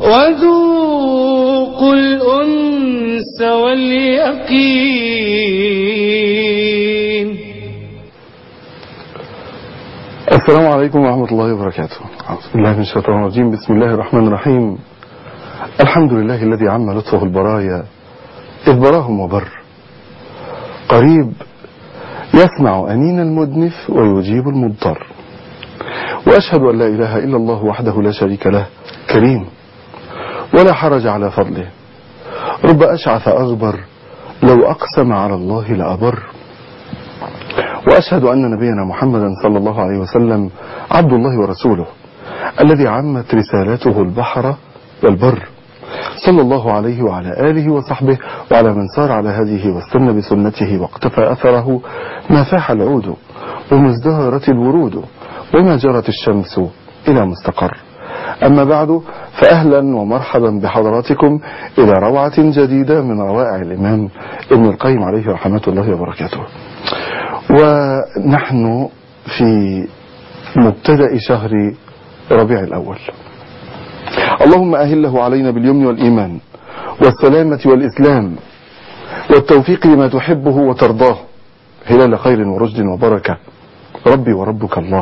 وذوقوا الأنس واليقين السلام عليكم ورحمة الله وبركاته أعوذ بالله من الشيطان الرجيم بسم الله الرحمن الرحيم الحمد لله الذي عم لطفه البرايا إذ براهم وبر قريب يسمع أنين المدنف ويجيب المضطر وأشهد أن لا إله إلا الله وحده لا شريك له كريم ولا حرج على فضله رب أشعث أغبر لو أقسم على الله لأبر وأشهد أن نبينا محمدا صلى الله عليه وسلم عبد الله ورسوله الذي عمت رسالته البحر والبر صلى الله عليه وعلى آله وصحبه وعلى من سار على هذه واستنى بسنته واقتفى أثره ما فاح العود وما ازدهرت الورود وما جرت الشمس إلى مستقر أما بعد فأهلا ومرحبا بحضراتكم إلى روعة جديدة من روائع الإمام ابن القيم عليه رحمة الله وبركاته ونحن في مبتدأ شهر ربيع الأول اللهم أهله علينا باليمن والإيمان والسلامة والإسلام والتوفيق لما تحبه وترضاه هلال خير ورشد وبركة ربي وربك الله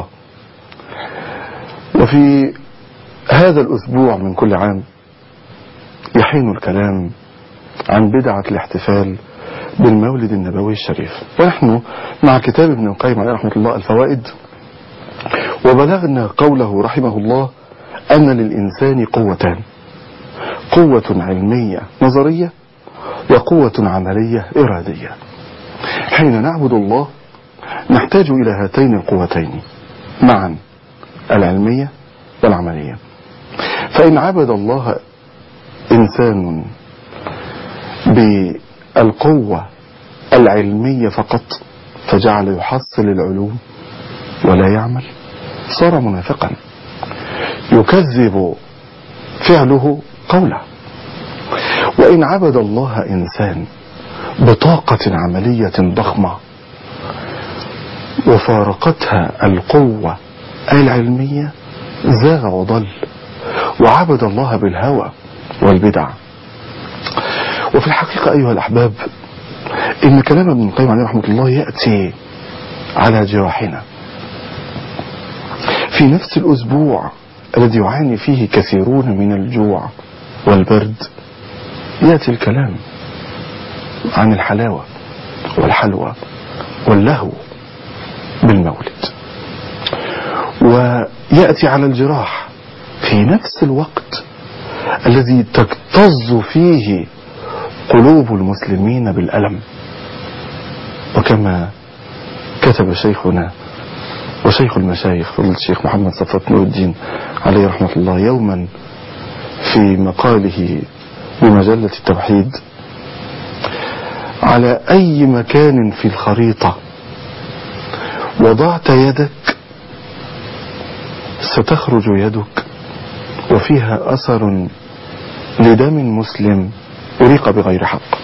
وفي هذا الأسبوع من كل عام يحين الكلام عن بدعة الاحتفال بالمولد النبوي الشريف ونحن مع كتاب ابن القيم عليه رحمة الله الفوائد وبلغنا قوله رحمه الله أن للإنسان قوتان قوة علمية نظرية وقوة عملية إرادية حين نعبد الله نحتاج إلى هاتين القوتين معا العلمية والعملية فإن عبد الله إنسان بالقوة العلمية فقط فجعل يحصل العلوم ولا يعمل صار منافقا يكذب فعله قوله وإن عبد الله إنسان بطاقة عملية ضخمة وفارقتها القوة العلمية زاغ وضل وعبد الله بالهوى والبدع وفي الحقيقة أيها الأحباب إن كلام ابن القيم عليه رحمة الله يأتي على جراحنا في نفس الأسبوع الذي يعاني فيه كثيرون من الجوع والبرد يأتي الكلام عن الحلاوة والحلوى واللهو بالمولد ويأتي على الجراح في نفس الوقت الذي تكتظ فيه قلوب المسلمين بالألم وكما كتب شيخنا وشيخ المشايخ فضل الشيخ محمد صفوت نور الدين عليه رحمة الله يوما في مقاله بمجلة التوحيد على أي مكان في الخريطة وضعت يدك ستخرج يدك وفيها أثر لدم مسلم أريق بغير حق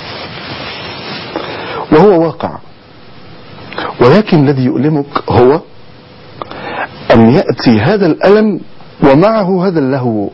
وهو واقع ولكن الذي يؤلمك هو أن يأتي هذا الألم ومعه هذا اللهو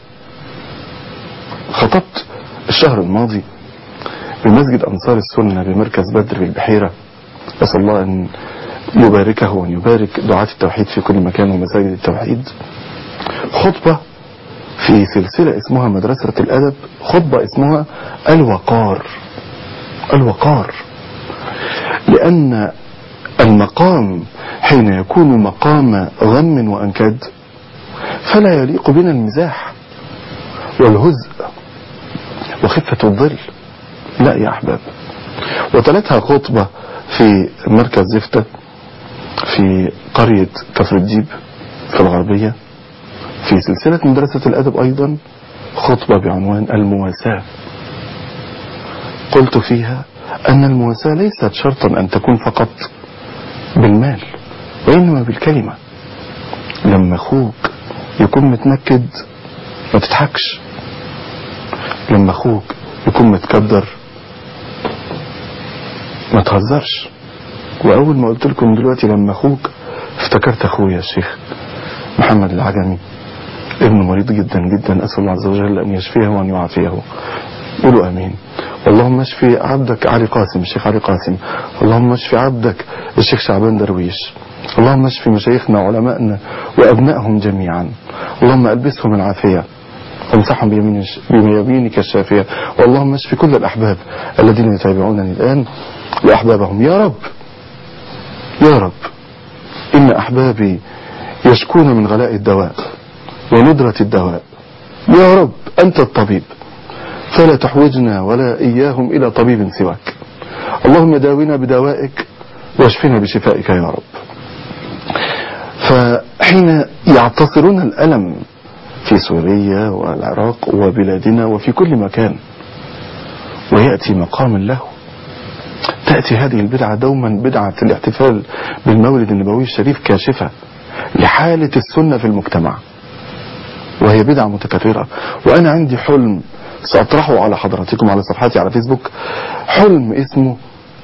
خطبت الشهر الماضي بمسجد أنصار السنة بمركز بدر بالبحيرة أسأل الله أن يباركه وأن يبارك دعاة التوحيد في كل مكان ومساجد التوحيد خطبة في سلسلة اسمها مدرسة الأدب خطبة اسمها الوقار الوقار لأن المقام حين يكون مقام غم وأنكد فلا يليق بنا المزاح والهزء وخفة الظل لا يا أحباب وتلتها خطبة في مركز زفتة في قرية كفر الديب في الغربية في سلسلة مدرسة الأدب أيضا خطبة بعنوان المواساة قلت فيها أن المواساة ليست شرطا أن تكون فقط بالمال وإنما بالكلمة لما أخوك يكون متنكد ما تضحكش لما أخوك يكون متكدر ما تهزرش وأول ما قلت لكم دلوقتي لما أخوك افتكرت أخويا الشيخ محمد العجمي ابنه مريض جدا جدا أسأل الله عز وجل أن يشفيه وأن يعافيه قولوا أمين اللهم اشفي عبدك علي قاسم الشيخ علي قاسم اللهم اشفي عبدك الشيخ شعبان درويش اللهم اشفي مشايخنا وعلمائنا وأبنائهم جميعا اللهم ألبسهم العافية وامسحهم بيمين بيمينك الشافية واللهم اشف كل الأحباب الذين يتابعونني الآن وأحبابهم يا رب يا رب إن أحبابي يشكون من غلاء الدواء وندرة الدواء يا رب أنت الطبيب فلا تحوجنا ولا إياهم إلى طبيب سواك اللهم داونا بدوائك واشفنا بشفائك يا رب فحين يعتصرون الألم في سوريا والعراق وبلادنا وفي كل مكان ويأتي مقام له تأتي هذه البدعة دوما بدعة الاحتفال بالمولد النبوي الشريف كاشفة لحالة السنة في المجتمع وهي بدعة متكررة وأنا عندي حلم سأطرحه على حضراتكم على صفحاتي على فيسبوك حلم اسمه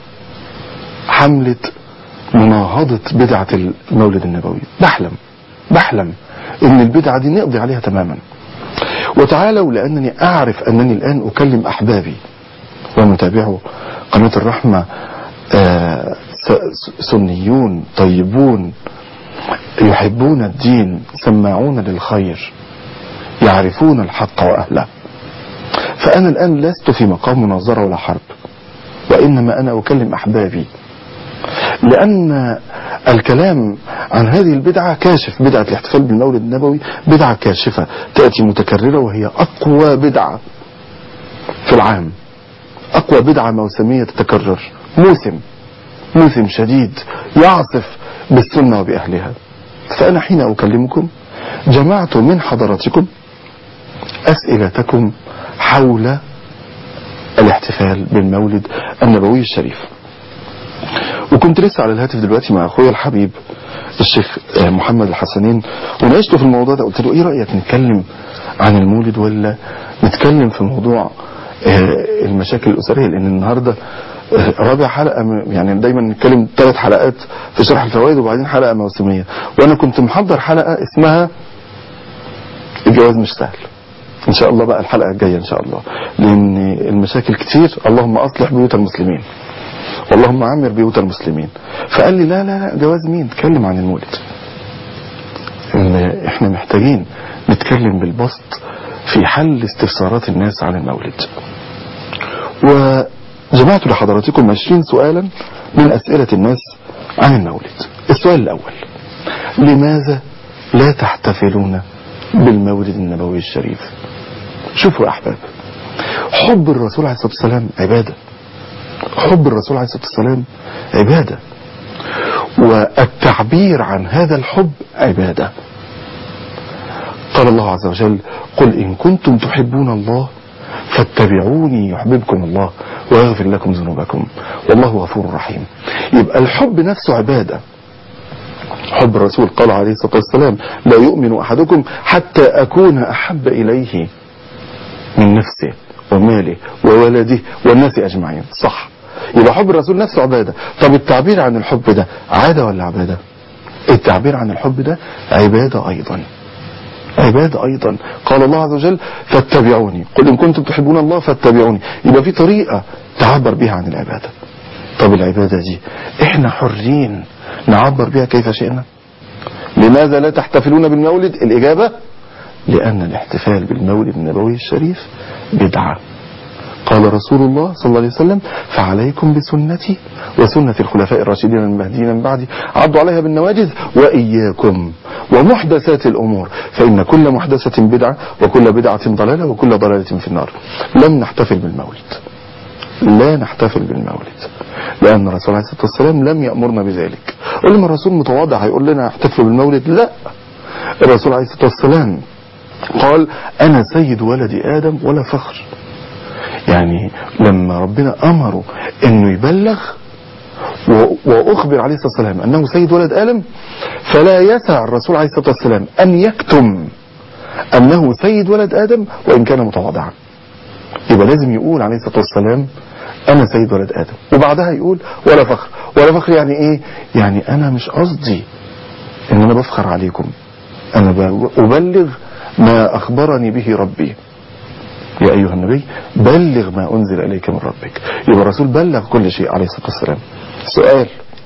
حملة مناهضة بدعة المولد النبوي بحلم بحلم ان البدعة دي نقضي عليها تماما وتعالوا لأنني أعرف أنني الآن أكلم أحبابي ومتابعو قناة الرحمة آه سنيون طيبون يحبون الدين سماعون للخير يعرفون الحق وأهله فأنا الآن لست في مقام مناظرة ولا حرب وإنما أنا أكلم أحبابي لأن الكلام عن هذه البدعة كاشف بدعة الاحتفال بالمولد النبوي بدعة كاشفة تأتي متكررة وهي أقوى بدعة في العام أقوى بدعة موسمية تتكرر موسم موسم شديد يعصف بالسنة وبأهلها فأنا حين أكلمكم جمعت من حضراتكم أسئلتكم حول الاحتفال بالمولد النبوي الشريف وكنت لسه على الهاتف دلوقتي مع اخويا الحبيب الشيخ محمد الحسنين وناقشته في الموضوع ده قلت له ايه رايك نتكلم عن المولد ولا نتكلم في موضوع المشاكل الاسريه لان النهارده رابع حلقه يعني دايما نتكلم ثلاث حلقات في شرح الفوائد وبعدين حلقه موسميه وانا كنت محضر حلقه اسمها الجواز مش سهل ان شاء الله بقى الحلقه الجايه ان شاء الله لان المشاكل كتير اللهم اصلح بيوت المسلمين اللهم عمر بيوت المسلمين فقال لي لا لا لا جواز مين تكلم عن المولد ان احنا محتاجين نتكلم بالبسط في حل استفسارات الناس عن المولد وجمعت لحضراتكم 20 سؤالا من اسئلة الناس عن المولد السؤال الاول لماذا لا تحتفلون بالمولد النبوي الشريف شوفوا يا احباب حب الرسول عليه الصلاة والسلام عبادة حب الرسول عليه الصلاة والسلام عبادة والتعبير عن هذا الحب عبادة قال الله عز وجل قل إن كنتم تحبون الله فاتبعوني يحببكم الله ويغفر لكم ذنوبكم والله غفور رحيم يبقى الحب نفسه عبادة حب الرسول قال عليه الصلاة والسلام لا يؤمن أحدكم حتى أكون أحب إليه من نفسه وماله وولده والناس أجمعين صح يبقى حب الرسول نفسه عبادة طب التعبير عن الحب ده عادة ولا عبادة التعبير عن الحب ده عبادة أيضا عبادة أيضا قال الله عز وجل فاتبعوني قل إن كنتم تحبون الله فاتبعوني يبقى في طريقة تعبر بها عن العبادة طب العبادة دي احنا حرين نعبر بها كيف شئنا لماذا لا تحتفلون بالمولد الإجابة لأن الاحتفال بالمولد النبوي الشريف بدعة قال رسول الله صلى الله عليه وسلم فعليكم بسنتي وسنة الخلفاء الراشدين المهديين من بعدي عضوا عليها بالنواجذ وإياكم ومحدثات الأمور فإن كل محدثة بدعة وكل بدعة ضلالة وكل ضلالة في النار لم نحتفل بالمولد لا نحتفل بالمولد لأن الرسول عليه الصلاة والسلام لم يأمرنا بذلك قل لما الرسول متواضع هيقول لنا احتفلوا بالمولد لا الرسول عليه الصلاة والسلام قال أنا سيد ولد آدم ولا فخر يعني لما ربنا أمره أنه يبلغ وأخبر عليه الصلاة والسلام أنه سيد ولد آدم فلا يسع الرسول عليه الصلاة والسلام أن يكتم أنه سيد ولد آدم وإن كان متواضعا يبقى لازم يقول عليه الصلاة والسلام أنا سيد ولد آدم وبعدها يقول ولا فخر ولا فخر يعني إيه يعني أنا مش قصدي أن أنا بفخر عليكم أنا أبلغ ما أخبرني به ربي يا أيها النبي بلغ ما أنزل إليك من ربك يبقى الرسول بلغ كل شيء عليه الصلاة والسلام سؤال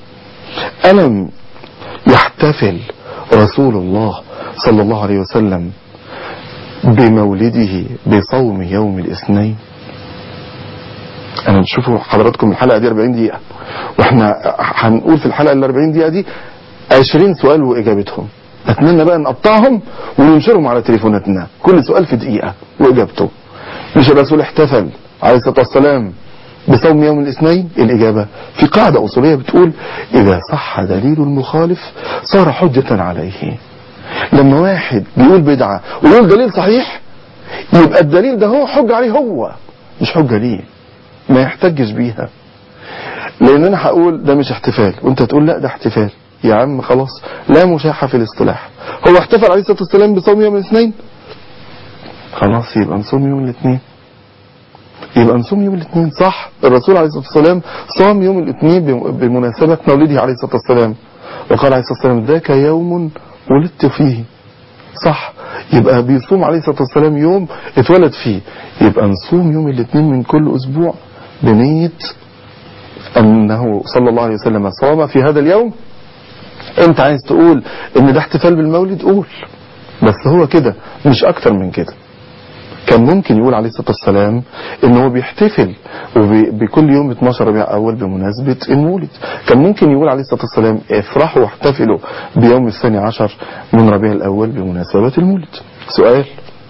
ألم يحتفل رسول الله صلى الله عليه وسلم بمولده بصوم يوم الاثنين انا تشوفوا حضراتكم الحلقه دي 40 دقيقه واحنا هنقول في الحلقه ال 40 دقيقه دي 20 سؤال واجابتهم اتمنى بقى نقطعهم وننشرهم على تليفوناتنا كل سؤال في دقيقه واجابته مش الرسول احتفل عليه الصلاه والسلام بصوم يوم الاثنين الاجابه في قاعده اصوليه بتقول اذا صح دليل المخالف صار حجه عليه لما واحد بيقول بدعه ويقول دليل صحيح يبقى الدليل ده هو حجه عليه هو مش حجه ليه ما يحتجش بيها لان انا هقول ده مش احتفال وانت تقول لا ده احتفال يا عم خلاص لا مشاحة في الاصطلاح هو احتفل عليه الصلاة والسلام بصوم يوم الاثنين خلاص يبقى نصوم يوم الاثنين يبقى نصوم يوم الاثنين صح الرسول عليه الصلاة والسلام صام يوم الاثنين بمناسبة مولده عليه الصلاة والسلام وقال عليه الصلاة والسلام ذاك يوم ولدت فيه صح يبقى بيصوم عليه الصلاة والسلام يوم اتولد فيه يبقى نصوم يوم الاثنين من كل اسبوع بنية انه صلى الله عليه وسلم صام في هذا اليوم انت عايز تقول ان ده احتفال بالمولد قول بس هو كده مش اكتر من كده كان ممكن يقول عليه الصلاة والسلام ان هو بيحتفل بكل يوم 12 ربيع اول بمناسبة المولد كان ممكن يقول عليه الصلاة والسلام افرحوا واحتفلوا بيوم الثاني عشر من ربيع الاول بمناسبة المولد سؤال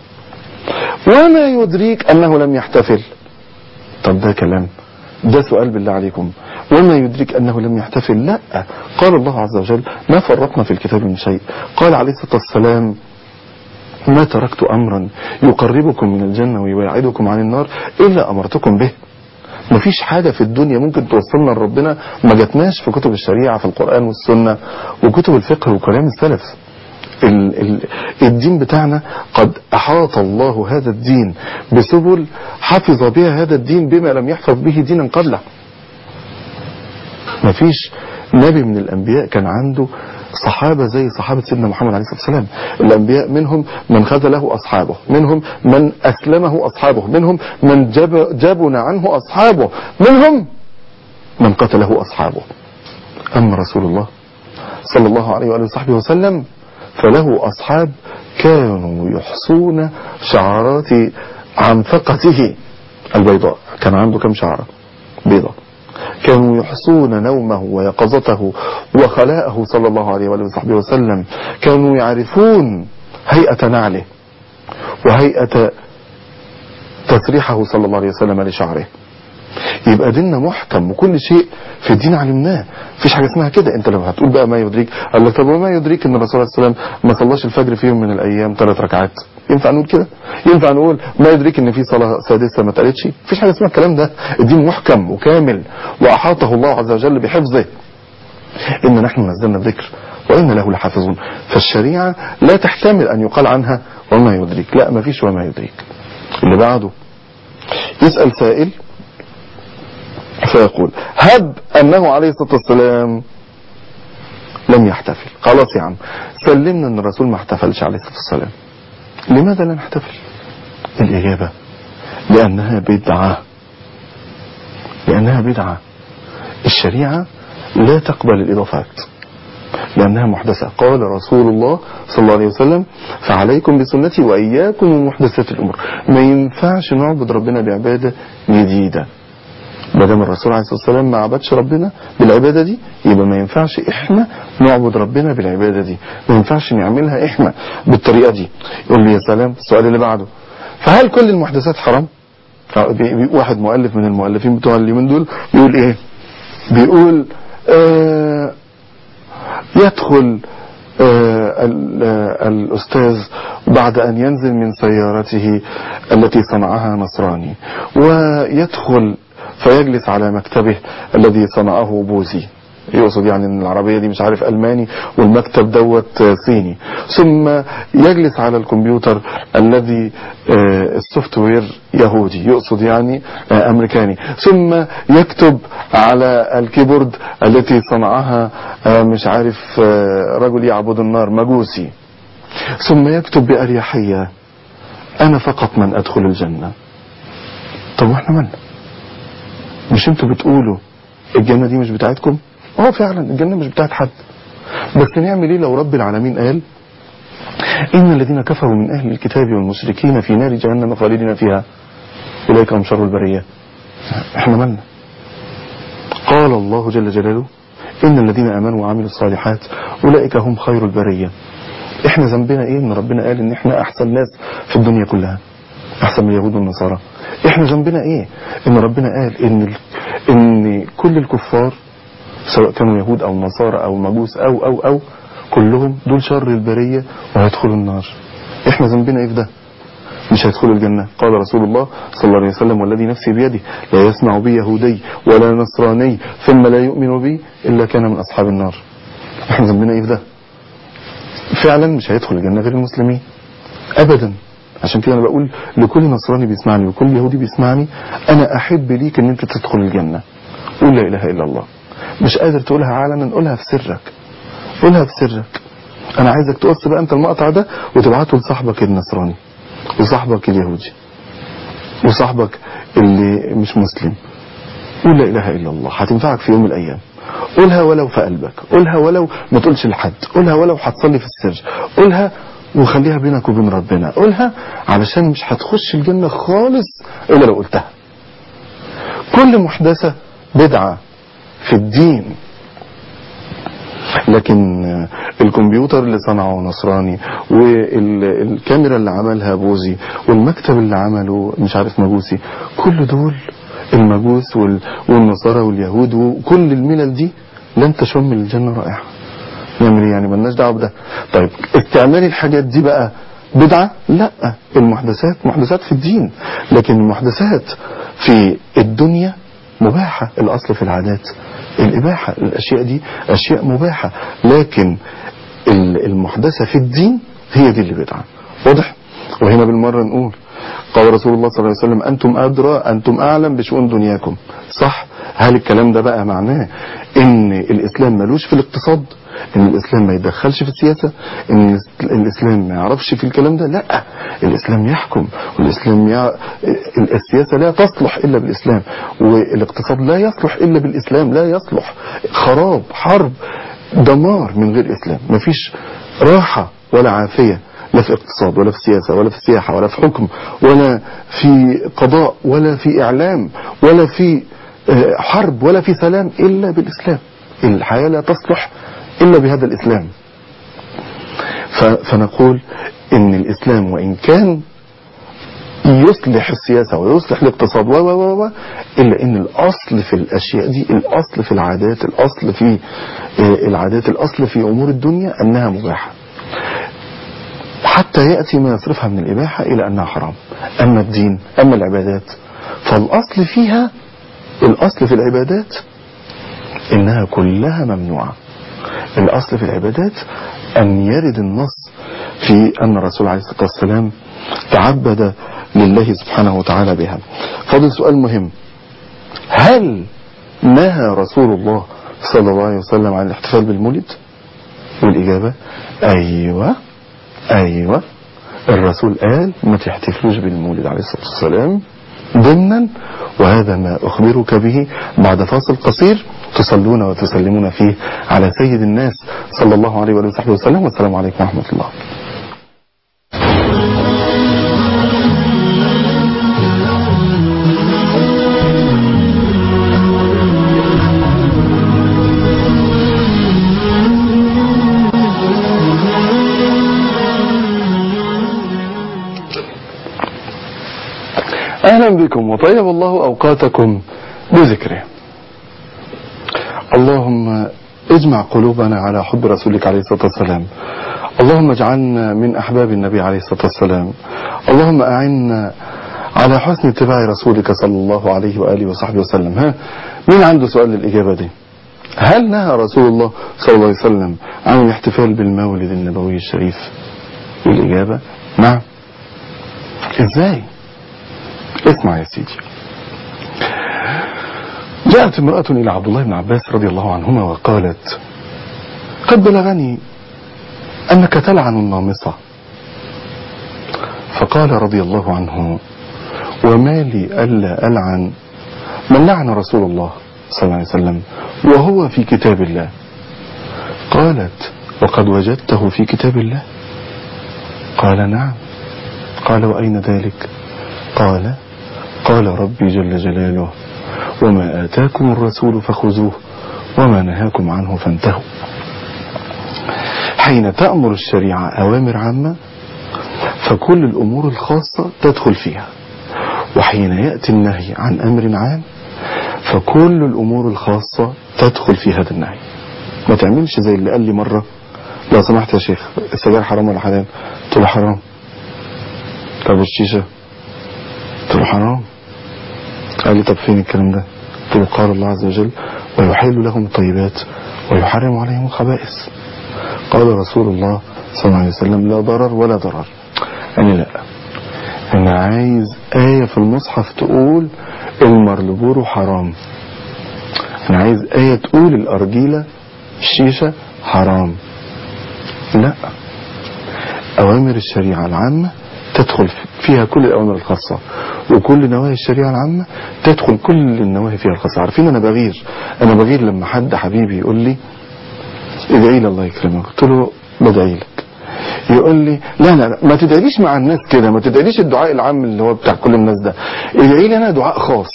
وما يدريك انه لم يحتفل طب ده كلام ده سؤال بالله عليكم وما يدرك أنه لم يحتفل لا قال الله عز وجل ما فرطنا في الكتاب من شيء قال عليه الصلاة والسلام ما تركت أمرا يقربكم من الجنة ويبعدكم عن النار إلا أمرتكم به مفيش حاجة في الدنيا ممكن توصلنا لربنا ما جاتناش في كتب الشريعة في القرآن والسنة وكتب الفقه وكلام السلف ال ال الدين بتاعنا قد أحاط الله هذا الدين بسبل حفظ بها هذا الدين بما لم يحفظ به دينا قبله مفيش نبي من الأنبياء كان عنده صحابة زي صحابة سيدنا محمد عليه الصلاة والسلام الأنبياء منهم من خذله أصحابه منهم من أسلمه أصحابه منهم من جب جبن عنه أصحابه منهم من قتله أصحابه أما رسول الله صلى الله عليه وآله وصحبه وسلم فله أصحاب كانوا يحصون شعرات عنفقته البيضاء كان عنده كم شعرة بيضاء كانوا يحصون نومه ويقظته وخلاءه صلى الله عليه وآله وصحبه وسلم كانوا يعرفون هيئة نعله وهيئة تسريحه صلى الله عليه وسلم لشعره يبقى ديننا محكم وكل شيء في الدين علمناه مفيش حاجه اسمها كده انت لو هتقول بقى ما يدريك قال لك طب وما يدريك ان الرسول صلى الله عليه وسلم ما صلاش الفجر في يوم من الايام ثلاث ركعات ينفع نقول كده ينفع نقول ما يدريك ان في صلاه سادسه ما اتقالتش مفيش حاجه اسمها الكلام ده الدين محكم وكامل واحاطه الله عز وجل بحفظه ان نحن نزلنا الذكر وإن له لحافظون فالشريعة لا تحتمل أن يقال عنها وما يدريك لا ما فيش وما يدريك اللي بعده يسأل سائل فيقول هب أنه عليه الصلاة والسلام لم يحتفل خلاص يا عم سلمنا أن الرسول ما احتفلش عليه الصلاة والسلام لماذا لا نحتفل الإجابة لأنها بدعة لأنها بدعة الشريعة لا تقبل الإضافات لأنها محدثة قال رسول الله صلى الله عليه وسلم فعليكم بسنتي وإياكم ومحدثات الأمور ما ينفعش نعبد ربنا بعبادة جديدة ما دام الرسول عليه الصلاه والسلام ما عبدش ربنا بالعباده دي يبقى ما ينفعش احنا نعبد ربنا بالعباده دي ما ينفعش نعملها احنا بالطريقه دي يقول لي يا سلام السؤال اللي بعده فهل كل المحدثات حرام واحد مؤلف من المؤلفين بتوع اليومين دول بيقول ايه بيقول آه يدخل آه الأستاذ بعد أن ينزل من سيارته التي صنعها نصراني ويدخل فيجلس على مكتبه الذي صنعه بوذي يقصد يعني ان العربية دي مش عارف الماني والمكتب دوت صيني ثم يجلس على الكمبيوتر الذي السوفت وير يهودي يقصد يعني امريكاني ثم يكتب على الكيبورد التي صنعها مش عارف رجل يعبد النار مجوسي ثم يكتب بأريحية أنا فقط من أدخل الجنة طب واحنا مالنا مش انتوا بتقولوا الجنة دي مش بتاعتكم اه فعلا الجنة مش بتاعت حد بس نعمل ايه لو رب العالمين قال إن الذين كفروا من أهل الكتاب والمشركين في نار جهنم خالدين فيها أولئك هم شر البرية احنا مالنا قال الله جل جلاله إن الذين آمنوا وعملوا الصالحات أولئك هم خير البرية احنا ذنبنا ايه ان ربنا قال ان احنا احسن ناس في الدنيا كلها احسن من اليهود والنصارى احنا ذنبنا ايه ان ربنا قال ان ال... ان كل الكفار سواء كانوا يهود او نصارى او مجوس او او او كلهم دول شر البرية وهيدخلوا النار احنا ذنبنا ايه في ده مش هيدخلوا الجنة قال رسول الله صلى الله عليه وسلم والذي نفسي بيده لا يسمع بي يهودي ولا نصراني ثم لا يؤمن بي إلا كان من أصحاب النار احنا ذنبنا ايه في ده فعلا مش هيدخل الجنة غير المسلمين أبدا عشان كده أنا بقول لكل نصراني بيسمعني وكل يهودي بيسمعني أنا أحب ليك أن أنت تدخل الجنة قول لا إله إلا الله مش قادر تقولها علنا قولها في سرك قولها في سرك أنا عايزك تقص بقى أنت المقطع ده وتبعته لصاحبك النصراني وصاحبك اليهودي وصاحبك اللي مش مسلم قول لا إله إلا الله هتنفعك في يوم من الأيام قولها ولو في قلبك قولها ولو ما تقولش لحد قولها ولو هتصلي في السر قولها وخليها بينك وبين ربنا قولها علشان مش هتخش الجنة خالص إلا لو قلتها كل محدثة بدعة في الدين لكن الكمبيوتر اللي صنعه نصراني والكاميرا اللي عملها بوذي والمكتب اللي عمله مش عارف مجوسي كل دول المجوس والنصارى واليهود وكل الملل دي لن تشم الجنة رائحة نعمل ايه يعني ملناش دعوه بده طيب استعمال الحاجات دي بقى بدعة لا المحدثات محدثات في الدين لكن المحدثات في الدنيا مباحة الأصل في العادات الإباحة الأشياء دي أشياء مباحة لكن المحدثة في الدين هي دي اللي بدعة واضح وهنا بالمرة نقول قال رسول الله صلى الله عليه وسلم أنتم أدرى أنتم أعلم بشؤون دنياكم صح هل الكلام ده بقى معناه ان الإسلام ملوش في الاقتصاد ان الإسلام ما يتدخلش في السياسة ان الإسلام ما يعرفش في الكلام ده لا الإسلام يحكم والإسلام يع... السياسة لا تصلح إلا بالإسلام والاقتصاد لا يصلح إلا بالإسلام لا يصلح خراب حرب دمار من غير إسلام مفيش راحة ولا عافية لا في اقتصاد ولا في سياسة ولا في سياحة ولا في حكم ولا في قضاء ولا في إعلام ولا في حرب ولا في سلام إلا بالإسلام الحياة لا تصلح إلا بهذا الإسلام فنقول إن الإسلام وإن كان يصلح السياسة ويصلح الاقتصاد و و و إلا إن الأصل في الأشياء دي الأصل في العادات الأصل في العادات الأصل في أمور الدنيا أنها مباحة حتى يأتي ما يصرفها من الإباحة إلى أنها حرام أما الدين أما العبادات فالأصل فيها الأصل في العبادات إنها كلها ممنوعة الأصل في العبادات أن يرد النص في أن الرسول عليه الصلاة والسلام تعبد لله سبحانه وتعالى بها فاضل سؤال مهم هل نهى رسول الله صلى الله عليه وسلم عن الاحتفال بالمولد والإجابة أيوة أيوة الرسول قال ما تحتفلوش بالمولد عليه الصلاة والسلام ضمنا وهذا ما أخبرك به بعد فاصل قصير تصلون وتسلمون فيه على سيد الناس صلى الله عليه وآله وصحبه وسلم والسلام عليكم ورحمة الله أهلا بكم وطيب الله أوقاتكم بذكره اللهم اجمع قلوبنا على حب رسولك عليه الصلاة والسلام اللهم اجعلنا من أحباب النبي عليه الصلاة والسلام اللهم أعنا على حسن اتباع رسولك صلى الله عليه وآله وصحبه وسلم ها مين عنده سؤال للإجابة دي هل نهى رسول الله صلى الله عليه وسلم عن الاحتفال بالمولد النبوي الشريف والإجابة نعم ازاي اسمع يا سيدي جاءت امرأة إلى عبد الله بن عباس رضي الله عنهما وقالت قد بلغني أنك تلعن النامصة فقال رضي الله عنه وما لي ألا ألعن من لعن رسول الله صلى الله عليه وسلم وهو في كتاب الله قالت وقد وجدته في كتاب الله قال نعم قال وأين ذلك قال قال ربي جل جلاله وما آتاكم الرسول فخذوه وما نهاكم عنه فانتهوا حين تأمر الشريعة أوامر عامة فكل الأمور الخاصة تدخل فيها وحين يأتي النهي عن أمر عام فكل الأمور الخاصة تدخل في هذا النهي ما تعملش زي اللي قال لي مرة لو سمحت يا شيخ السجاير حرام ولا حلال قلت له حرام طب الشيشة قلت له حرام قال لي طب فين الكلام ده قلت له قال الله عز وجل ويحل لهم الطيبات ويحرم عليهم الخبائث قال رسول الله صلى الله عليه وسلم لا ضرر ولا ضرر أنا لا أنا عايز آية في المصحف تقول المرلبور حرام أنا عايز آية تقول الأرجيلة الشيشة حرام لا أوامر الشريعة العامة تدخل فيها كل الأوامر الخاصة وكل نواهي الشريعة العامة تدخل كل النواهي فيها الخاصة عارفين أنا بغير أنا بغير لما حد حبيبي يقول لي ادعي لي الله يكرمك قلت له بدعي لك يقول لي لا لا لا ما تدعيليش مع الناس كده ما تدعيليش الدعاء العام اللي هو بتاع كل الناس ده ادعي لي انا دعاء خاص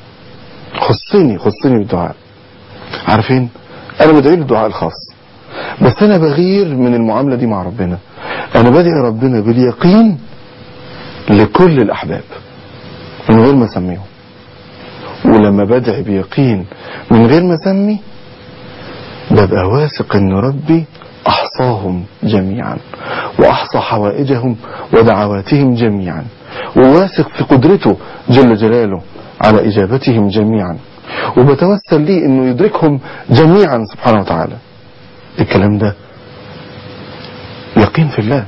خصني خصني بالدعاء عارفين انا بدعي له الدعاء الخاص بس انا بغير من المعامله دي مع ربنا انا بدعي ربنا باليقين لكل الاحباب من غير ما اسميهم ولما بدعي بيقين من غير ما اسمي ببقى واثق ان ربي احصاهم جميعا واحصى حوائجهم ودعواتهم جميعا وواثق في قدرته جل جلاله على اجابتهم جميعا وبتوسل ليه انه يدركهم جميعا سبحانه وتعالى الكلام ده يقين في الله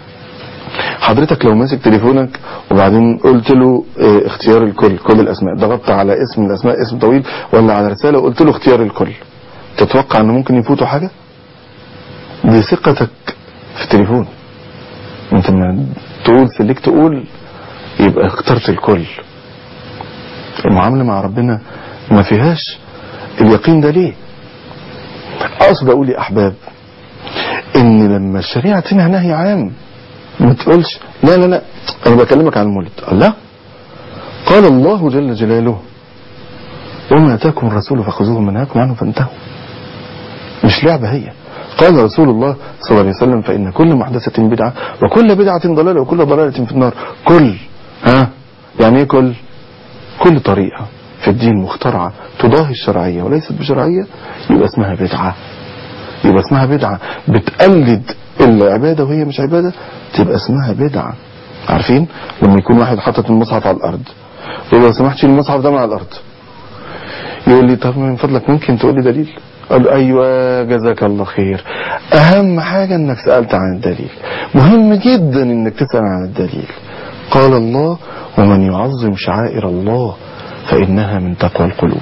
حضرتك لو ماسك تليفونك وبعدين قلت له اه اختيار الكل كل الاسماء ضغطت على اسم من الاسماء اسم طويل ولا على رساله وقلت له اختيار الكل تتوقع انه ممكن يفوته حاجه دي ثقتك في التليفون انت لما تقول سلك تقول يبقى اخترت الكل المعامله مع ربنا ما فيهاش اليقين ده ليه اقصد اقول يا احباب ان لما الشريعه تنهى نهي عام ما تقولش لا لا لا انا بكلمك عن المولد لا قال الله جل جلاله وما اتاكم الرسول فخذوه منهاكم عنه فانتهوا مش لعبه هي قال رسول الله صلى الله عليه وسلم فإن كل محدثة بدعة وكل بدعة ضلالة وكل ضلالة في النار كل ها يعني ايه كل كل طريقة في الدين مخترعة تضاهي الشرعية وليست بشرعية يبقى اسمها بدعة يبقى اسمها بدعة بتقلد العبادة وهي مش عبادة تبقى اسمها بدعة عارفين لما يكون واحد حاطط المصحف على الأرض يقول لو سمحت شيل المصحف ده من على الأرض يقول لي طب من فضلك ممكن تقول لي دليل قال ايوه جزاك الله خير اهم حاجة انك سألت عن الدليل مهم جدا انك تسأل عن الدليل قال الله ومن يعظم شعائر الله فانها من تقوى القلوب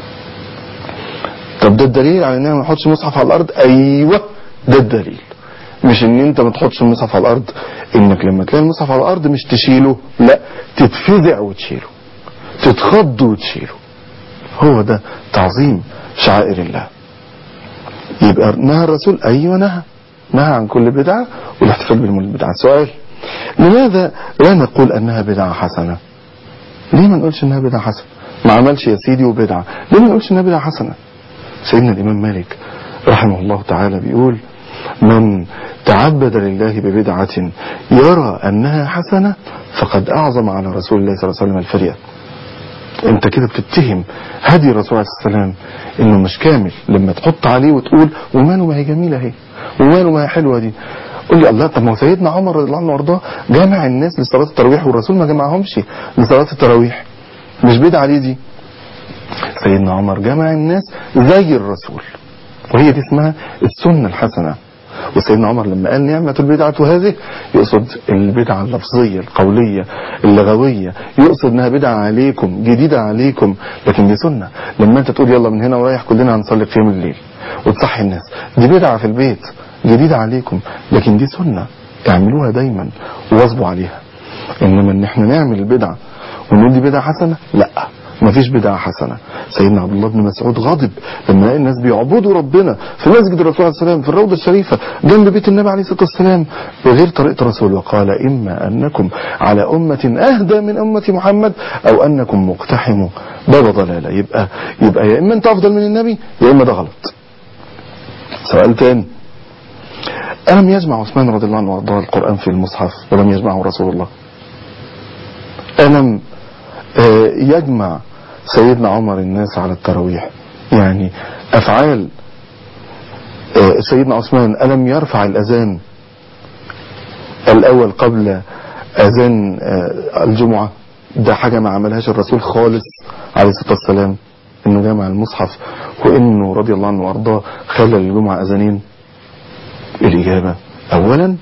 طب ده الدليل على اننا ما نحطش مصحف على الارض ايوه ده الدليل مش ان انت ما تحطش المصحف على الارض انك لما تلاقي المصحف على الارض مش تشيله لا تتفزع وتشيله تتخض وتشيله هو ده تعظيم شعائر الله يبقى نهى الرسول ايوه نهى نهى عن كل بدعة والاحتفال بالبدعة سؤال لماذا لا نقول انها بدعة حسنة ليه ما نقولش انها بدعة حسنة ما عملش يا سيدي وبدعة ليه ما نقولش انها بدعة حسنة سيدنا الامام مالك رحمه الله تعالى بيقول من تعبد لله ببدعة يرى انها حسنة فقد اعظم على رسول الله صلى الله عليه وسلم الفرية انت كده بتتهم هدي الرسول عليه السلام انه مش كامل لما تحط عليه وتقول وماله ما هي جميله اهي وماله ما هي حلوه دي قول لي الله طب ما هو سيدنا عمر رضي الله عنه وارضاه جامع الناس لصلاه التراويح والرسول ما جمعهمش لصلاه التراويح مش بدعه ليه دي سيدنا عمر جمع الناس زي الرسول وهي دي اسمها السنه الحسنه وسيدنا عمر لما قال نعمة البدعة هذه يقصد البدعة اللفظية القولية اللغوية يقصد انها بدعة عليكم جديدة عليكم لكن دي سنة لما انت تقول يلا من هنا ورايح كلنا هنصلي قيام الليل وتصحي الناس دي بدعة في البيت جديدة عليكم لكن دي سنة اعملوها دايما وواظبوا عليها انما ان احنا نعمل البدعة ونقول دي بدعة حسنة لا مفيش بدعة حسنة سيدنا عبد الله بن مسعود غاضب لما لقى الناس بيعبدوا ربنا في مسجد الرسول عليه السلام في الروضة الشريفة جنب بيت النبي عليه الصلاة والسلام بغير طريقة الرسول وقال إما أنكم على أمة أهدى من أمة محمد أو أنكم مقتحموا باب ضلالة يبقى يبقى يا إما أنت أفضل من النبي يا إما ده غلط سؤال تاني ألم يجمع عثمان رضي الله عنه وارضاه القرآن في المصحف ولم يجمعه رسول الله ألم آه، يجمع سيدنا عمر الناس على التراويح يعني أفعال آه، سيدنا عثمان ألم يرفع الأذان الأول قبل أذان آه، الجمعة ده حاجة ما عملهاش الرسول خالص عليه الصلاة والسلام إنه جمع المصحف وإنه رضي الله عنه وأرضاه خلى الجمعة أذانين الإجابة أولا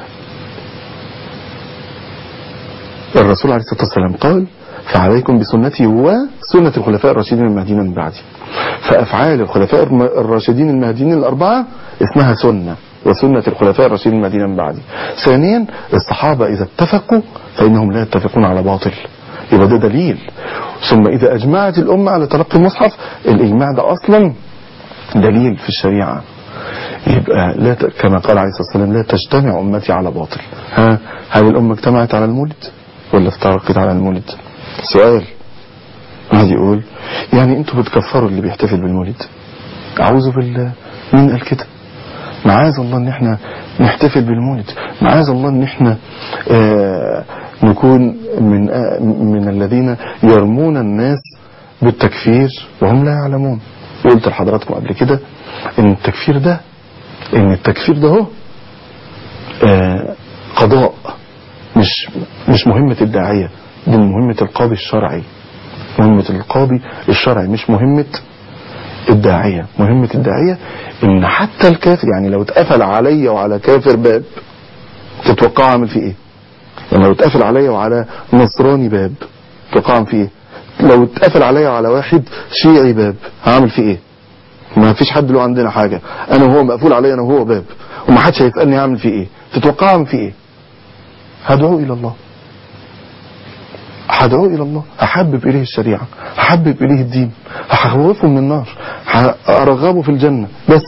الرسول عليه الصلاة والسلام قال فعليكم بسنتي وسنة الخلفاء الراشدين المهديين من بعدي فأفعال الخلفاء الم- الراشدين المهديين الأربعة اسمها سنة وسنة الخلفاء الراشدين المهديين من بعدي ثانيا الصحابة إذا اتفقوا فإنهم لا يتفقون على باطل يبقى ده دليل ثم إذا أجمعت الأمة على تلقي المصحف الإجماع ده أصلا دليل في الشريعة يبقى لا ت... كما قال عليه الصلاة والسلام لا تجتمع أمتي على باطل ها هل الأمة اجتمعت على المولد ولا افترقت على المولد سؤال واحد يقول يعني انتوا بتكفروا اللي بيحتفل بالمولد أعوذ بالله مين قال كده معاذ الله ان احنا نحتفل بالمولد معاذ الله ان احنا آه نكون من آه من الذين يرمون الناس بالتكفير وهم لا يعلمون قلت لحضراتكم قبل كده ان التكفير ده ان التكفير ده هو آه قضاء مش مش مهمة الداعية دي مهمة القاضي الشرعي مهمة القاضي الشرعي مش مهمة الداعية مهمة الداعية ان حتى الكافر يعني لو اتقفل عليا وعلى كافر باب تتوقع اعمل فيه ايه يعني لو اتقفل عليا وعلى نصراني باب تتوقع اعمل فيه ايه لو اتقفل عليا وعلى واحد شيعي باب هعمل فيه ايه ما فيش حد له عندنا حاجة انا وهو مقفول عليا انا وهو باب وما حدش هيسألني اعمل فيه ايه تتوقع اعمل فيه ايه هدعو الى الله هدعوه إلى الله أحبب إليه الشريعة أحبب إليه الدين هخوفه من النار أرغبه في الجنة بس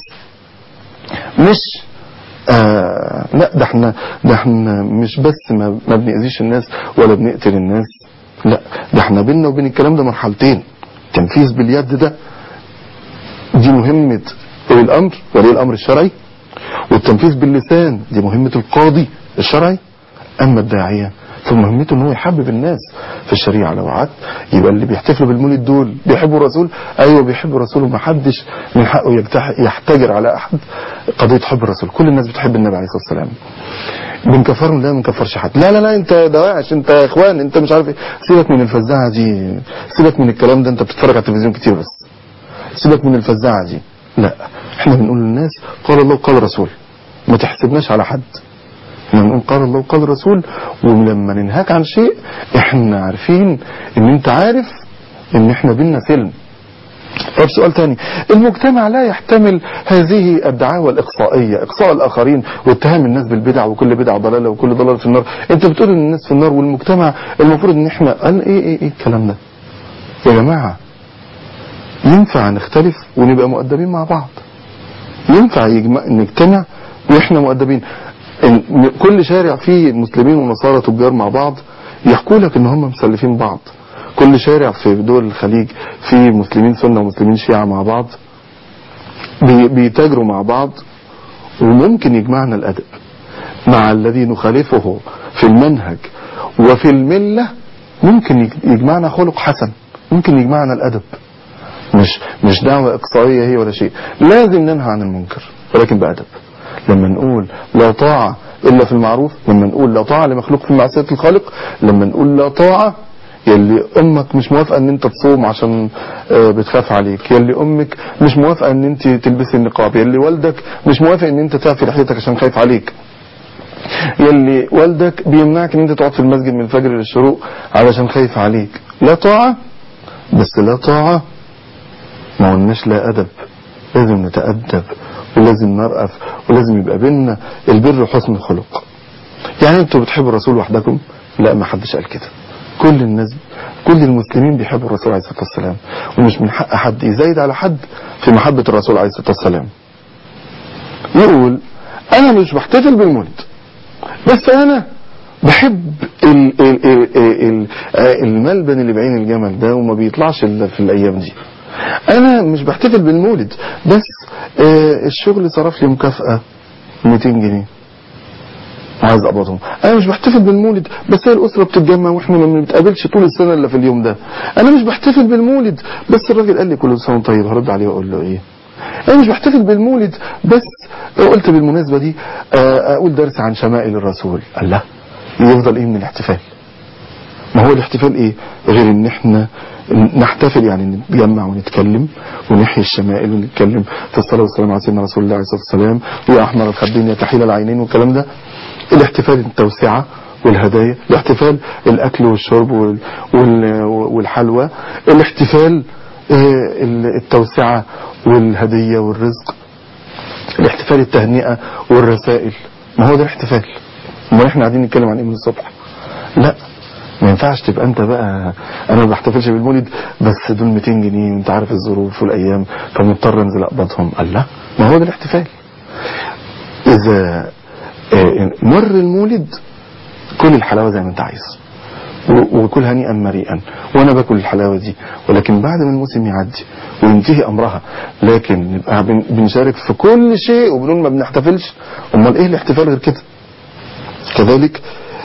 مش آه لا ده احنا ده احنا مش بس ما, ما بنأذيش الناس ولا بنقتل الناس لا ده احنا بيننا وبين الكلام ده مرحلتين تنفيذ باليد ده دي مهمة ولي الأمر ولي الأمر الشرعي والتنفيذ باللسان دي مهمة القاضي الشرعي أما الداعية فمهمته ان هو يحبب الناس في الشريعة لو قعدت يبقى اللي بيحتفلوا بالمولد دول بيحبوا الرسول ايوه بيحبوا الرسول وما حدش من حقه يجتح- يحتجر على احد قضية حب الرسول كل الناس بتحب النبي عليه الصلاة والسلام بنكفرهم لا ما بنكفرش حد لا لا لا انت دواعش انت يا اخوان انت مش عارف ايه سيبك من الفزاعة دي سيبك من الكلام ده انت بتتفرج على التلفزيون كتير بس سيبك من الفزاعة دي لا احنا بنقول للناس قال الله وقال رسول ما تحسبناش على حد احنا بنقول قال الله وقال الرسول ولما ننهاك عن شيء احنا عارفين ان انت عارف ان احنا بينا سلم طب سؤال تاني المجتمع لا يحتمل هذه الدعاوى الإقصائية إقصاء الآخرين واتهام الناس بالبدع وكل بدعة ضلالة وكل ضلالة في النار انت بتقول ان الناس في النار والمجتمع المفروض ان احنا قال ايه ايه ايه الكلام ده يا جماعة ينفع نختلف ونبقى مؤدبين مع بعض ينفع يجمع نجتمع واحنا مؤدبين إن كل شارع فيه مسلمين ونصارى تجار مع بعض يحكوا لك ان هم مسلفين بعض كل شارع في دول الخليج فيه مسلمين سنة ومسلمين شيعة مع بعض بي- بيتاجروا مع بعض وممكن يجمعنا الأدب مع الذي نخالفه في المنهج وفي الملة ممكن يج- يجمعنا خلق حسن ممكن يجمعنا الأدب مش مش دعوة إقصائية هي ولا شيء لازم ننهى عن المنكر ولكن بأدب لما نقول لا طاعة إلا في المعروف لما نقول لا طاعة لمخلوق في معصية الخالق لما نقول لا طاعة يلي امك مش موافقه ان انت تصوم عشان آه، بتخاف عليك يلي امك مش موافقه ان انت تلبسي النقاب يلي والدك مش موافق ان انت تعفي لحيتك عشان خايف عليك يلي والدك بيمنعك ان انت تقعد في المسجد من الفجر للشروق علشان خايف عليك لا طاعة بس لا طاعة ما قلناش لا ادب لازم نتأدب ولازم نرأف ولازم يبقى بيننا البر وحسن الخلق يعني انتوا بتحبوا الرسول وحدكم لا ما حدش قال كده كل الناس كل المسلمين بيحبوا الرسول عليه الصلاة والسلام ومش من حق حد يزايد على حد في محبة الرسول عليه الصلاة والسلام يقول انا مش بحتفل بالمولد بس انا بحب ال ال ال ال الملبن اللي بعين الجمل ده وما بيطلعش الا في الايام دي انا مش بحتفل بالمولد بس آه الشغل صرف لي مكافأة 200 جنيه عايز اقبضهم انا مش بحتفل بالمولد بس هي الاسره بتتجمع واحنا ما بنتقابلش طول السنه الا في اليوم ده انا مش بحتفل بالمولد بس الراجل قال لي كل سنه وأنت طيب هرد عليه واقول له ايه انا مش بحتفل بالمولد بس قلت بالمناسبه دي آه، اقول درس عن شمائل الرسول قال لا يفضل ايه من الاحتفال ما هو الاحتفال ايه غير ان احنا نحتفل يعني نتجمع ونتكلم ونحيي الشمائل ونتكلم في الصلاة والسلام على سيدنا رسول الله عليه الصلاة والسلام ويا أحمر الخدين يا كحيل العينين والكلام ده الاحتفال التوسعة والهدايا الاحتفال الأكل والشرب وال- وال- والحلوى الاحتفال آه، التوسعة والهدية والرزق الاحتفال التهنئة والرسائل ما هو ده الاحتفال ما احنا قاعدين نتكلم عن ايه من الصبح لا ما ينفعش تبقى انت بقى انا ما بحتفلش بالمولد بس دول 200 جنيه وانت عارف الظروف والايام فمضطر انزل اقبضهم قال لا ما هو ده الاحتفال اذا آه، مر المولد كل الحلاوه زي ما انت عايز و- وكل هنيئا مريئا وانا باكل الحلاوه دي ولكن بعد ما الموسم يعدي وينتهي امرها لكن نبقى بن- بنشارك في كل شيء وبنقول ما بنحتفلش امال ايه الاحتفال غير كده كذلك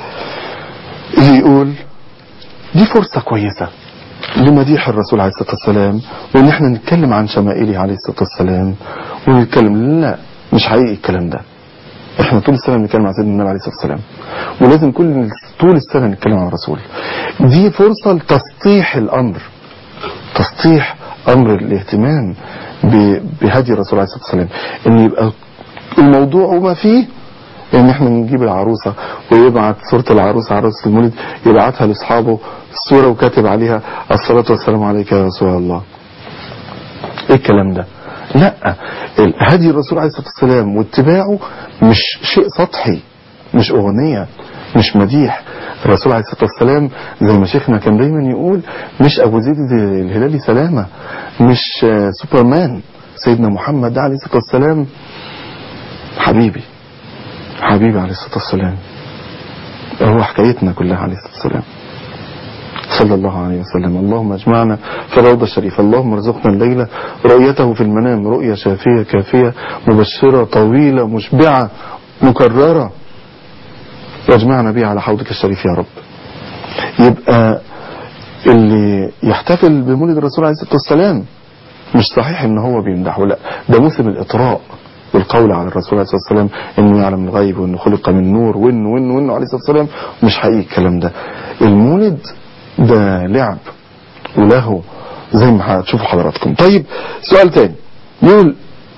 يقول دي فرصة كويسة لمديح الرسول عليه الصلاة والسلام وان احنا نتكلم عن شمائله عليه الصلاة والسلام ونتكلم لا مش حقيقي الكلام ده احنا طول السنة بنتكلم عن سيدنا النبي عليه الصلاة والسلام ولازم كل طول السنة نتكلم عن الرسول دي فرصة لتسطيح الامر تسطيح امر الاهتمام ب- بهدي الرسول عليه الصلاة والسلام ان يبقى الموضوع وما فيه ان احنا نجيب العروسة ويبعت صورة العروسة عروسة المولد يبعتها لاصحابه الصورة وكاتب عليها الصلاة والسلام عليك يا رسول الله ايه الكلام ده لا ال- هدي الرسول عليه الصلاة والسلام واتباعه مش شيء سطحي مش اغنية مش مديح الرسول عليه الصلاة والسلام زي ما شيخنا كان دايما يقول مش ابو زيد الهلالي سلامة مش آه، سوبرمان سيدنا محمد ده عليه الصلاة والسلام حبيبي حبيبي عليه الصلاة والسلام هو حكايتنا كلها عليه الصلاة والسلام صلى الله عليه وسلم اللهم اجمعنا في الروضة الشريفة اللهم ارزقنا الليلة رؤيته في المنام رؤية شافية كافية مبشرة طويلة مشبعة مكررة واجمعنا بها على حوضك الشريف يا رب يبقى اللي يحتفل بمولد الرسول عليه الصلاة والسلام مش صحيح ان هو بيمدحه لا ده موسم الاطراء والقول على الرسول عليه الصلاه والسلام انه يعلم الغيب وانه خلق من نور وانه وانه وانه عليه الصلاه والسلام مش حقيقي الكلام ده المولد ده لعب وله زي ما هتشوفوا حضراتكم طيب سؤال تاني يقول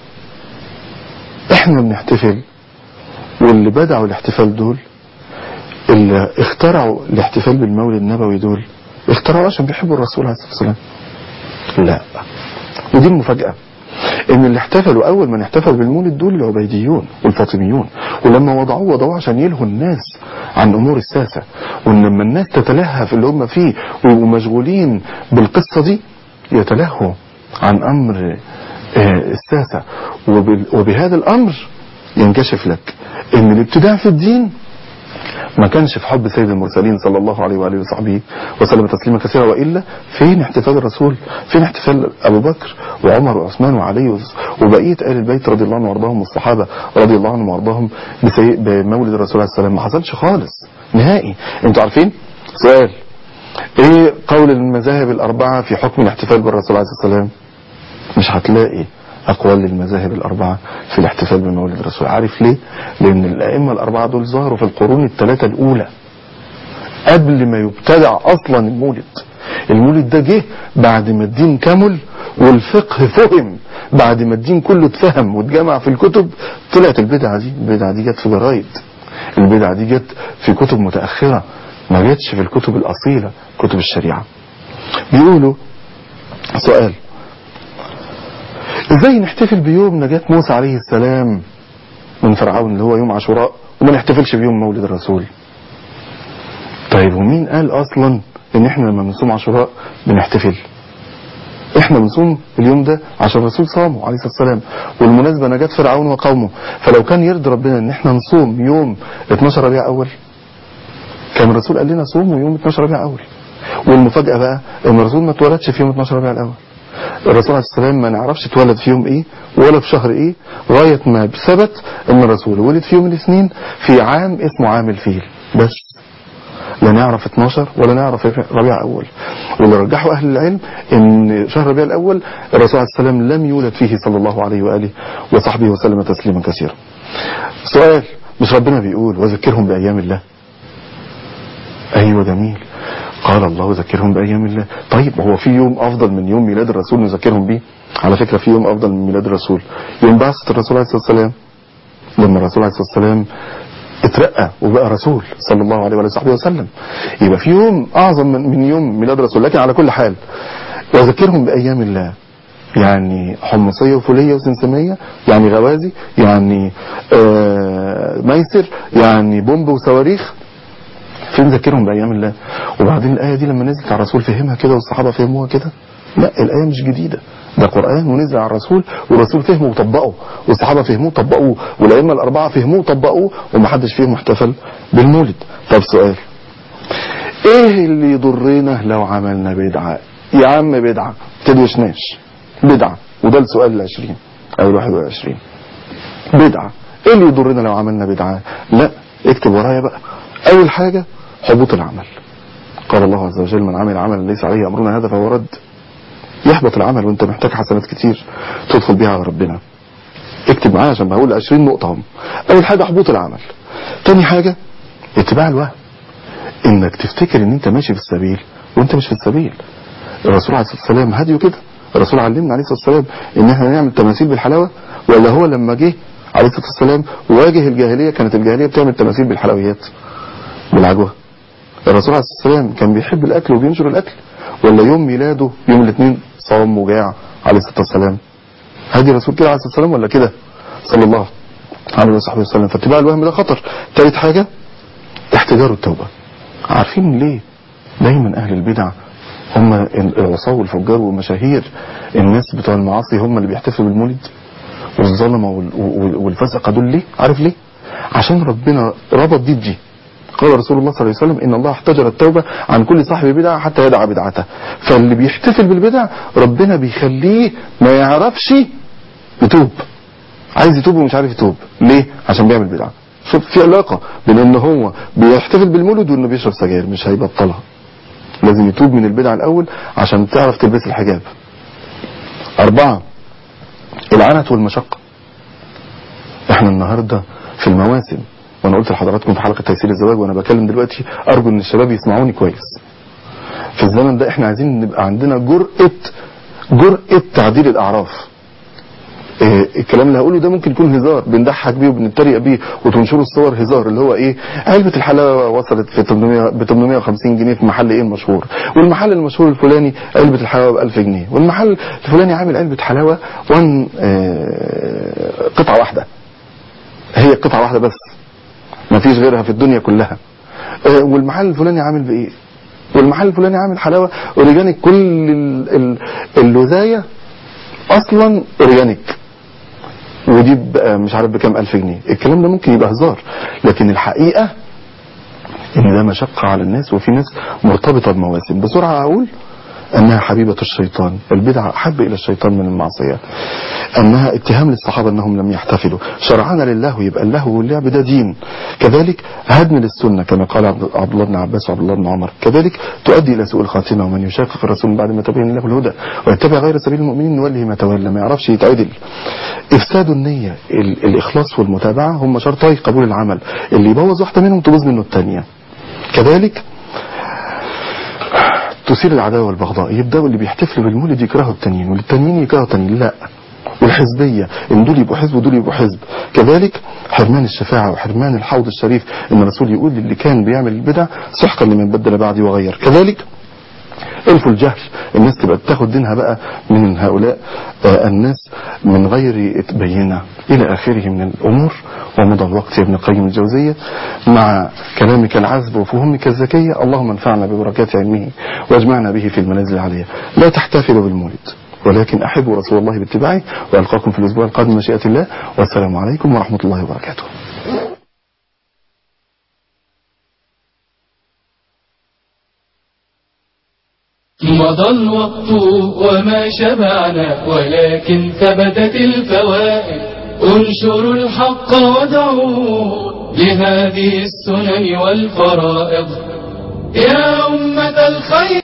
احنا بنحتفل واللي بدعوا الاحتفال دول اللي اخترعوا الاحتفال بالمولد النبوي دول اخترعوا عشان بيحبوا الرسول عليه الصلاه والسلام لا ودي المفاجأة ان اللي احتفلوا اول من احتفل بالمولد دول العبيديون والفاطميون ولما وضعوه وضعوه عشان يلهوا الناس عن امور الساسة وان لما الناس تتلهى في اللي هم فيه ويبقوا مشغولين بالقصة دي يتلهوا عن امر آه، الساسة وبال- وبهذا الامر ينكشف لك ان الابتداع في الدين ما كانش في حب سيد المرسلين صلى الله عليه وآله وصحبه وسلم تسليما كثيرا وإلا فين احتفال الرسول فين احتفال أبو بكر وعمر وعثمان وعلي وز- وبقية آل البيت رضي الله عنهم وارضاهم والصحابة رضي الله عنهم وارضاهم بسي- بمولد الرسول عليه السلام ما حصلش خالص نهائي انتوا عارفين سؤال ايه قول المذاهب الأربعة في حكم الاحتفال بالرسول عليه الصلاة والسلام مش هتلاقي أقوال للمذاهب الأربعة في الاحتفال بمولد الرسول عارف ليه؟ لأن الأئمة الأربعة دول ظهروا في القرون الثلاثة الأولى قبل ما يبتدع أصلا المولد المولد ده جه بعد ما الدين كمل والفقه فهم بعد ما الدين كله اتفهم واتجمع في الكتب طلعت البدعة دي البدعة دي جت في جرايد البدعة دي جت في كتب متأخرة ما جتش في الكتب الأصيلة كتب الشريعة بيقولوا سؤال ازاي نحتفل بيوم نجاة موسى عليه السلام من فرعون اللي هو يوم عاشوراء وما نحتفلش بيوم مولد الرسول طيب ومين قال اصلا ان احنا لما بنصوم عاشوراء بنحتفل احنا بنصوم اليوم ده عشان الرسول صامه عليه الصلاه والسلام والمناسبه نجاة فرعون وقومه فلو كان يرضي ربنا ان احنا نصوم يوم 12 ربيع اول كان الرسول قال لنا صوموا يوم 12 ربيع اول والمفاجاه بقى ان الرسول ما اتولدش في يوم 12 ربيع الاول الرسول عليه السلام ما نعرفش اتولد في يوم ايه ولا في شهر ايه لغايه ما ثبت ان الرسول ولد في يوم الاثنين في عام اسمه عام الفيل بس لا نعرف 12 ولا نعرف ربيع اول واللي رجحوا اهل العلم ان شهر ربيع الاول الرسول عليه السلام لم يولد فيه صلى الله عليه واله وصحبه وسلم تسليما كثيرا سؤال مش ربنا بيقول وذكرهم بايام الله ايوه جميل قال الله ذكرهم بايام الله طيب هو في يوم افضل من يوم ميلاد الرسول نذكرهم بيه على فكره في يوم افضل من ميلاد الرسول يوم بعثه الرسول عليه الصلاه والسلام لما الرسول عليه الصلاه والسلام اترقى وبقى رسول صلى الله عليه وصحبه وسلم يبقى في يوم اعظم من, من يوم ميلاد الرسول لكن على كل حال وذكرهم بايام الله يعني حمصيه وفوليه وسمسميه يعني غوازي يعني آه ميسر يعني بومب وصواريخ فين ذكرهم بايام الله وبعدين الايه دي لما نزلت على الرسول فهمها كده والصحابه فهموها كده لا الايه مش جديده ده قران ونزل على الرسول والرسول فهمه وطبقه والصحابه فهموه وطبقوه والائمه الاربعه فهموه وطبقوه ومحدش فيهم احتفل بالمولد طب سؤال ايه اللي يضرنا لو عملنا بدعه يا عم بدعه تدوشناش بدعه وده السؤال العشرين او الواحد والعشرين بدعه ايه اللي يضرنا لو عملنا بدعه لا اكتب ورايا بقى اول حاجه حبوط العمل قال الله عز وجل من عمل عملا ليس عليه امرنا هذا فهو رد يحبط العمل وانت محتاج حسنات كتير تدخل بيها على ربنا اكتب معايا عشان بقول 20 نقطة هم اول حاجة حبوط العمل تاني حاجة اتباع الوهم انك تفتكر ان انت ماشي في السبيل وانت مش في السبيل الرسول عليه الصلاة والسلام هديه كده الرسول علمنا عليه الصلاة والسلام ان احنا نعمل تماثيل بالحلاوة ولا هو لما جه عليه الصلاة والسلام واجه الجاهلية كانت الجاهلية بتعمل تماثيل بالحلويات بالعجوة الرسول عليه الصلاة والسلام كان بيحب الاكل وبينشر الاكل ولا يوم ميلاده يوم الاثنين صام وجاع عليه الصلاة والسلام هدي الرسول كده عليه الصلاة والسلام ولا كده صلى الله عليه وصحبه وسلم فاتباع الوهم ده خطر ثالث حاجة احتجار التوبة عارفين ليه دايما اهل البدع هم العصاة والفجار والمشاهير الناس بتوع المعاصي هم اللي بيحتفلوا بالمولد والظلمة والفسقة دول ليه عارف ليه عشان ربنا ربط دي بدي قال رسول الله صلى الله عليه وسلم ان الله احتجر التوبة عن كل صاحب بدعة حتى يدع بدعته فاللي بيحتفل بالبدع ربنا بيخليه ما يعرفش يتوب عايز يتوب ومش عارف يتوب ليه عشان بيعمل بدعة شوف في علاقة بين ان هو بيحتفل بالمولد وانه بيشرب سجاير مش هيبطلها لازم يتوب من البدع الاول عشان تعرف تلبس الحجاب اربعة العنت والمشقة احنا النهاردة في المواسم وانا قلت لحضراتكم في حلقة تيسير الزواج وانا بكلم دلوقتي ارجو ان الشباب يسمعوني كويس في الزمن ده احنا عايزين نبقى عندنا جرأة جرأة تعديل الاعراف إيه الكلام اللي هقوله ده ممكن يكون هزار بنضحك بيه وبنتريق بيه وتنشروا الصور هزار اللي هو ايه علبة الحلاوة وصلت في 800 ب 850 جنيه في محل ايه المشهور والمحل المشهور الفلاني علبة الحلاوة ب 1000 جنيه والمحل الفلاني عامل علبة حلاوة وان اه قطعة واحدة هي قطعة واحدة بس ما فيش غيرها في الدنيا كلها اه والمحل الفلاني عامل بايه والمحل الفلاني عامل حلاوة اوريجانيك كل اللذاية اصلا اوريجانيك ودي مش عارف بكام الف جنيه الكلام ده ممكن يبقى هزار لكن الحقيقة ان ده مشقة على الناس وفي ناس مرتبطة بمواسم بسرعة اقول انها حبيبة الشيطان البدعة احب الى الشيطان من المعصية انها اتهام للصحابة انهم لم يحتفلوا شرعنا لله يبقى اللهو واللعب ده دين كذلك هدم للسنة كما قال عبد الله بن عباس وعبد الله بن عمر كذلك تؤدي الى سوء الخاتمة ومن يشاقق الرسول بعد ما تبين له الهدى ويتبع غير سبيل المؤمنين نوله ما تولى ما يعرفش يتعدل افساد النية الاخلاص والمتابعة هم شرطي قبول العمل اللي يبوظ واحدة منهم تبوظ منه الثانية كذلك تثير العداوة والبغضاء يبدأوا اللي بيحتفلوا بالمولد يكرهوا التانيين والتانيين يكرهوا التانيين لا والحزبية ان دول يبقوا حزب ودول يبقوا حزب كذلك حرمان الشفاعة وحرمان الحوض الشريف ان الرسول يقول اللي كان بيعمل البدع سحقا لمن بدل بعدي وغير كذلك الفوا الجهل الناس تبقى تاخد دينها بقى من هؤلاء آه، الناس من غير بينة إلى آخره من الأمور ومضى الوقت يا ابن القيم الجوزية مع كلامك العذب وفهمك الذكية اللهم انفعنا ببركات علمه واجمعنا به في المنازل العالية لا تحتفلوا بالمولد ولكن أحبوا رسول الله باتباعه وألقاكم في الأسبوع القادم مشيئة الله والسلام عليكم ورحمة الله وبركاته مضى الوقت وما شبعنا ولكن ثبتت الفوائد انشروا الحق ودعوا لهذه السنن والفرائض يا أمة الخير